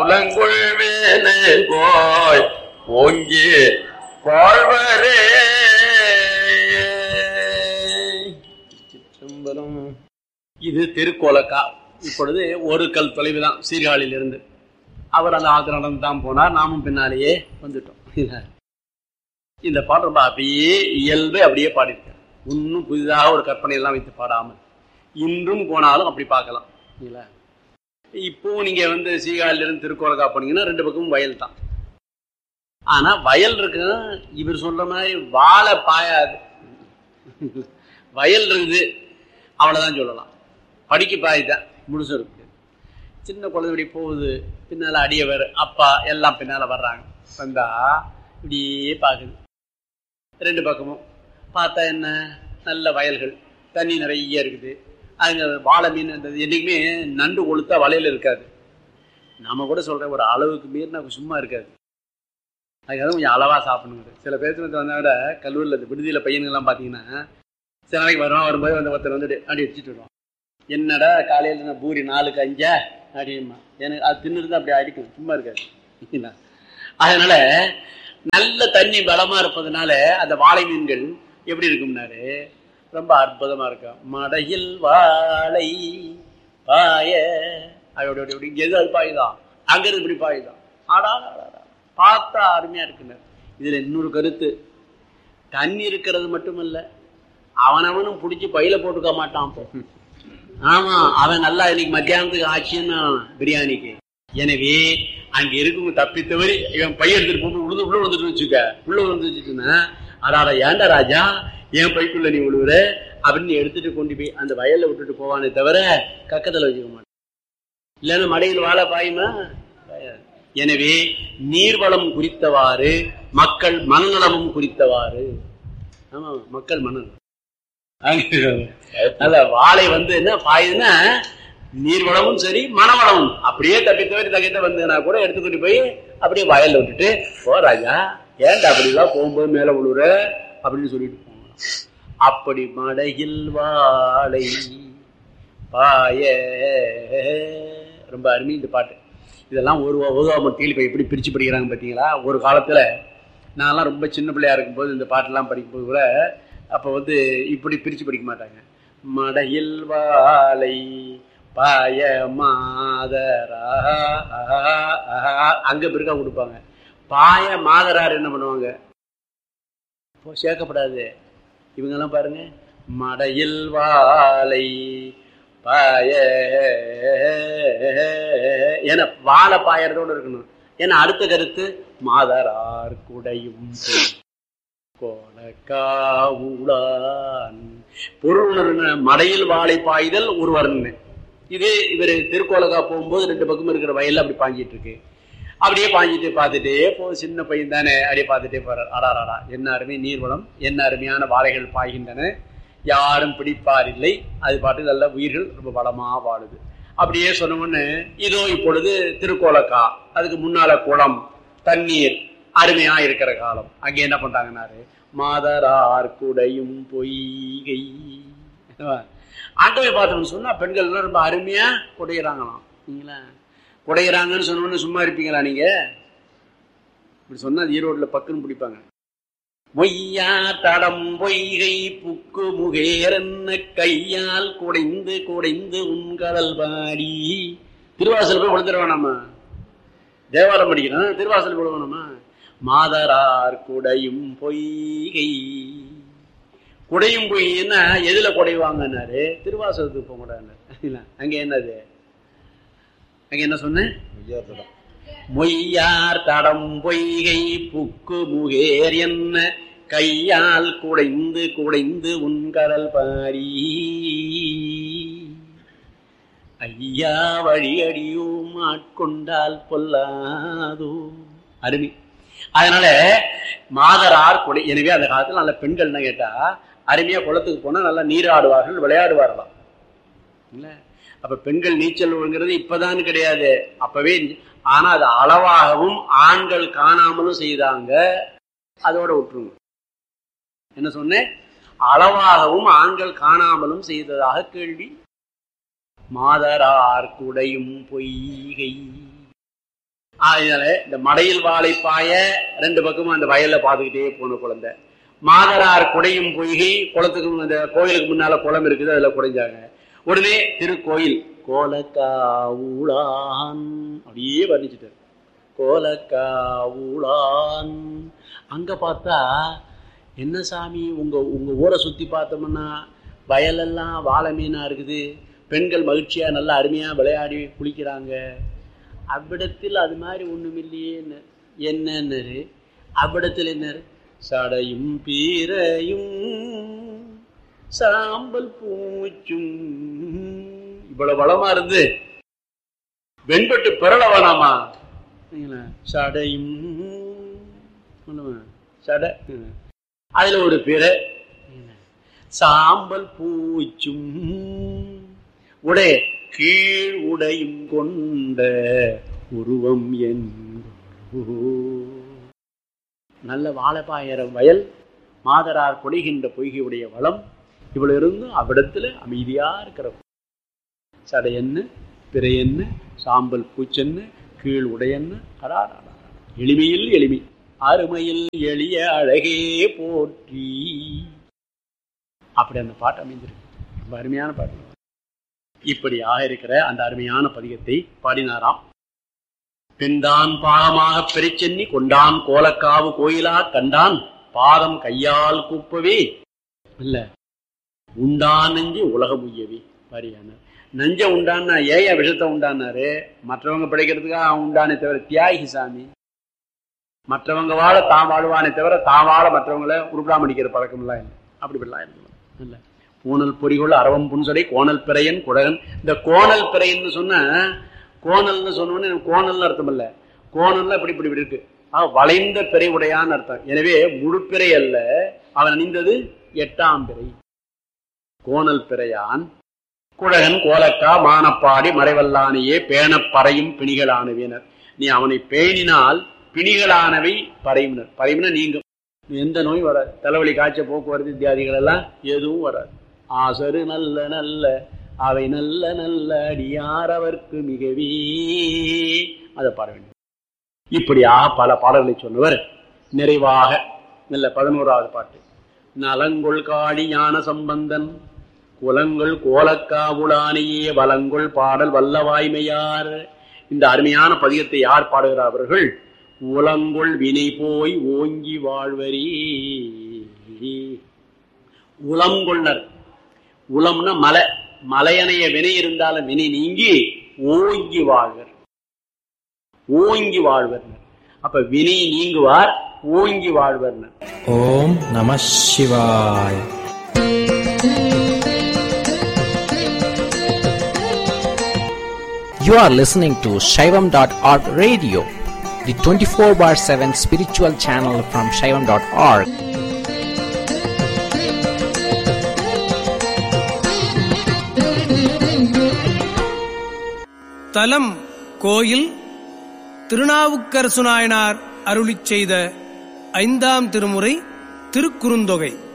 கோலங்கொள்வேனே கோய் ஓங்கி வாழ்வரே சிற்றம்பலம். இது திருக்கோலக்கா இப்பொழுது ஒரு கல் தொலைவு தான் சீர்காழியில இருந்து அவர் அந்த ஆத்திர நடந்து தான் போனார் நாமும் பின்னாலேயே வந்துட்டோம் இல்ல? இந்த பாட்டு ரொம்ப அப்படியே இயல்பு அப்படியே பாடியிருக்கார் இன்னும் புதிதாக ஒரு கற்பனை எல்லாம் வைத்து பாடாமல் இன்றும் போனாலும் அப்படி பார்க்கலாம் இல்ல இப்போ நீங்க வந்து சீகாழில இருந்து திருக்கோலக்கா போனீங்கன்னா ரெண்டு பக்கமும் வயல் தான் ஆனா வயல் இருக்கு இவர் சொல்ற மாதிரி வாழை பாயாது வயல் இருக்குது அவ்வளவுதான் சொல்லலாம் படிக்க பாய்தான் முழுசு இருக்கு சின்ன குழந்தை இப்படி போகுது பின்னால அடியவர் அப்பா எல்லாம் பின்னால வர்றாங்க வந்தா இப்படியே பார்க்குது ரெண்டு பக்கமும் பார்த்தா என்ன நல்ல வயல்கள் தண்ணி நிறைய இருக்குது அங்க வாழை மீன் அந்த என்னைக்குமே நண்டு கொளுத்தா வலையில இருக்காது நாம கூட சொல்ற ஒரு அளவுக்கு மீறினா சும்மா இருக்காது அதுக்காக கொஞ்சம் அளவா சாப்பிடணுங்க சில பேர் வந்து வந்தா விட கல்லூரியில் இந்த விடுதியில பையனுங்கெல்லாம் பார்த்தீங்கன்னா சில நாளைக்கு வருவான் வரும்போது வந்து ஒருத்தர் வந்துட்டு அப்படி வச்சுட்டு வருவான் என்னடா காலையில் நான் பூரி நாலுக்கு அஞ்சா அப்படிமா எனக்கு அது தின்னு அப்படி அடிக்கும் சும்மா இருக்காது என்ன? அதனால நல்ல தண்ணி பலமா இருப்பதனால அந்த வாழை மீன்கள் எப்படி இருக்கும்னாரு ரொம்ப அற்புதமா இருக்கும் மடையில் வாழை பாய அப்படி அப்படி அப்படி எது அது பாயுதான் அங்கிருந்து இப்படி பாயுதான் ஆடா ஆடா பார்த்தா அருமையா இருக்குனர் இதுல இன்னொரு கருத்து தண்ணி இருக்கிறது மட்டுமல்ல அவனவனும் பிடிச்சி பையில போட்டுக்க மாட்டான் இப்போ ஆமா அவன் நல்லா இன்னைக்கு மத்தியானத்துக்கு ஆச்சுன்னா பிரியாணிக்கு எனவே அங்க இருக்கும் தப்பி தவறி இவன் பைய எடுத்துட்டு போட்டு உழுது உள்ள விழுந்துட்டு வச்சுக்க உள்ள விழுந்து வச்சுட்டுன்னா அடாடா ஏன்டா ராஜா என் பைக்குள்ள நீ விழுவுற அப்படின்னு நீ எடுத்துட்டு கொண்டு போய் அந்த வயல்ல விட்டுட்டு போவானே தவிர கக்கத்துல வச்சுக்க மாட்டான் இல்லைன்னா மடையில் வாழ பாயுமா பாயாது. எனவே நீர்வளம் குறித்தவாறு மக்கள் மனநலமும் குறித்தவாறு ஆமா மக்கள் மனநலம் நல்ல வாழை வந்து என்ன பாயுதுன்னா நீர்வளமும் சரி மனவளமும் அப்படியே தப்பி தவறி தகிட்ட வந்ததுன்னா கூட எடுத்துக்கிட்டு போய் அப்படியே வயல்ல விட்டுட்டு போ ராஜா ஏன்டா அப்படிலாம் போகும்போது மேல விழுற அப்படின்னு சொல்லிட்டு போகலாம் அப்படி மடையில் வாழை பாய ரொம்ப அருமை இந்த பாட்டு இதெல்லாம் ஒரு உதவாம தேலி போய் எப்படி பிரிச்சு படிக்கிறாங்க பார்த்தீங்களா ஒரு காலத்துல நான்லாம் ரொம்ப சின்ன பிள்ளையா இருக்கும்போது இந்த பாட்டெல்லாம் படிக்கும்போது கூட அப்போ வந்து இப்படி பிரிச்சு படிக்க மாட்டாங்க மடையில் வாழை பாய மாதரா அங்க பிறக்கா கொடுப்பாங்க பாய மாதரார் என்ன பண்ணுவாங்க இப்போ சேர்க்கப்படாது இவங்கெல்லாம் பாருங்க மடையில் வாழை பாய ஏன்னா வாழை பாயறதோட இருக்கணும் ஏன்னா அடுத்த கருத்து மாதரார் குடையும் கோலக்காவுளான் பொருள் உணர்வு மடையில் வாழை பாய்தல் ஒரு வர்ணனை இது இவர் திருக்கோலக்கா போகும்போது ரெண்டு பக்கம் இருக்கிற வயல்ல அப்படி பாஞ்சிட்டு இருக்கு அப்படியே பாஞ்சிட்டு பார்த்துட்டே போ சின்ன பையன் தானே அப்படியே பார்த்துட்டே போறார் அடாராடா என்ன அருமை நீர்வளம் என்ன அருமையான வாழைகள் பாய்கின்றன யாரும் பிடிப்பார் இல்லை அது பாட்டு நல்ல உயிர்கள் ரொம்ப வளமா வாழுது அப்படியே சொன்னோன்னு இதோ இப்பொழுது திருக்கோலக்கா அதுக்கு முன்னால குளம் தண்ணீர் அருமையா இருக்கிற காலம் அங்க என்ன பண்றாங்கன்னாரு மாதரார் குடையும் பொய்கை ஆண்டவை பார்த்தோம்னு சொன்னா பெண்கள் எல்லாம் ரொம்ப அருமையா குடையிறாங்களாம் நீங்களா குடையிறாங்கன்னு சொன்னோன்னு சும்மா இருப்பீங்களா நீங்க இப்படி சொன்னா அது ஈரோட்ல பக்குன்னு பிடிப்பாங்க மொய்யா தடம் பொய்கை புக்கு முகேரன்ன கையால் குடைந்து குடைந்து உன்கடல் பாடி திருவாசல் போய் விழுந்துட வேணாமா தேவாரம் படிக்கணும் திருவாசல் போய் வேணாமா மாதரார் குடையும் பொய்கை குடையும் பொய்ன்னா எதுல குடைவாங்கன்னாரு திருவாசகத்துக்கு போக கூடாது அங்க என்னது அங்க என்ன சொன்னேன் மொய்யார் தடம் பொய்கை புக்கு முகேர் என்ன கையால் குடைந்து குடைந்து உன்கடல் பாரி ஐயா வழி அடியும் ஆட்கொண்டால் பொல்லாதோ அருமை அதனால மாதரார் குடை எனவே அந்த காலத்துல நல்ல பெண்கள் என்ன கேட்டா அருமையா குளத்துக்கு போனா நல்லா நீராடுவார்கள் விளையாடுவார்களாம் இல்ல அப்ப பெண்கள் நீச்சல்ங்கிறது இப்பதான் கிடையாது அப்பவே ஆனா அது அளவாகவும் ஆண்கள் காணாமலும் செய்தாங்க அதோட விட்டுருங்க என்ன சொன்னேன் அளவாகவும் ஆண்கள் காணாமலும் செய்ததாக கேள்வி மாதரார் குடையும் பொய்கை அதனால இந்த மடையில் வாழை பாய ரெண்டு பக்கமும் அந்த வயல்ல பாத்துக்கிட்டே போன குழந்தை மாதரார் குடையும் பொய்கை குளத்துக்கு அந்த கோயிலுக்கு முன்னால குளம் இருக்குது அதுல குடைஞ்சாங்க உடனே திருக்கோயில் கோலக்காவுளான் அப்படியே வர்ணிச்சுட்டாரு கோலக்காவுளான் அங்க பார்த்தா என்ன சாமி உங்க உங்க ஊரை சுத்தி பார்த்தோம்னா வயலெல்லாம் வாழை மீனா இருக்குது பெண்கள் மகிழ்ச்சியா நல்லா அருமையா விளையாடி குளிக்கிறாங்க அவ்விடத்தில் அது மாதிரி ஒண்ணும் இல்லையே என்னன்னு அவ்விடத்தில் என்ன சடையும் பீரையும் சாம்பல் பூச்சும் இவ்வளவு வளமா இருந்து வெண்பட்டு பிறள வேணாமா சடையும் சடை அதுல ஒரு பிற சாம்பல் பூச்சும் உடைய கீழ் உடையும் கொண்ட உருவம் என்போ நல்ல வாழைப்பாயிர வயல் மாதரார் கொடைகின்ற பொய்கையுடைய வளம் இவ்வளவு இருந்தும் அவ்விடத்துல அமைதியா இருக்கிற சடை என்ன பிறை என்ன சாம்பல் பூச்சென்னு கீழ் உடையன்னு அடாடா எளிமையில் எளிமை அருமையில் எளிய அழகே போற்றி அப்படி அந்த பாட்டு அமைஞ்சிருக்கு ரொம்ப அருமையான பாட்டு இப்படியாக இருக்கிற அந்த அருமையான பதிகத்தை பாடினாராம் பெண்தான் பாகமாக பெருச்சென்னி கொண்டான் கோலக்காவு கோயிலா கண்டான் பாதம் கையால் கூப்பவே இல்ல உண்டான் நெஞ்சு உலகம் உய்யவே பாரியானார் நஞ்ச உண்டான்னா ஏயா விஷத்தை உண்டானாரு மற்றவங்க பிழைக்கிறதுக்காக அவன் உண்டானே தவிர தியாகி சாமி மற்றவங்க வாழ தான் வாழ்வானே தவிர தான் வாழ மற்றவங்களை உருப்படாம அடிக்கிற பழக்கம் எல்லாம் இல்லை அப்படிப்படலாம் இல்லை பூனல் பொறிகொள் அரவம் புன்சடை கோணல் பிறையன் குடகன் இந்த கோணல் பிறையன்னு சொன்ன கோணல்னு சொன்னோன்னு கோணல்னு அர்த்தம் இல்ல கோணல்ல இப்படி இப்படி இப்படி இருக்கு ஆஹ் வளைந்த பிறை உடையான்னு அர்த்தம் எனவே முழுப்பிறை அல்ல அவன் அணிந்தது எட்டாம் பிறை கோணல் பிறையான் குழகன் கோலக்கா மானப்பாடி மறைவல்லானையே பேணப் பறையும் பிணிகளானவினர் நீ அவனை பேணினால் பிணிகளானவை பறையினர் பறையின நீங்கும் எந்த நோய் வராது தலைவலி காய்ச்ச போக்குவரத்து இத்தியாதிகள் எல்லாம் எதுவும் வராது ஆசரு நல்ல நல்ல அவை நல்ல நல்ல அடியார் அவர்க்கு மிகவே அதை பாட வேண்டும் இப்படியாக பல பாடல்களை சொன்னவர் நிறைவாக நல்ல பதினோராவது பாட்டு நலங்கொள் காடி ஞான சம்பந்தன் குலங்கள் கோலக்காவுளானையே வலங்கொள் பாடல் வல்லவாய்மையார் இந்த அருமையான பதிகத்தை யார் பாடுகிறார் அவர்கள் உலங்கொள் வினை போய் ஓங்கி வாழ்வரி உளங்கொள்ளர் உளம்னா மலை மலையணைய வினை இருந்தாலும் வினை நீங்கி ஓங்கி வாழ்வர் ஓங்கி வாழ்வர் அப்ப வினை நீங்குவார் ஓங்கி வாழ்வர் ஓம் நம சிவாய் You are listening to Shaivam.org radio, the 24 bar 7 spiritual channel from Shaivam.org. தலம் கோயில் திருநாவுக்கரசு நாயனார் அருளிச் செய்த ஐந்தாம் திருமுறை திருக்குறுந்தொகை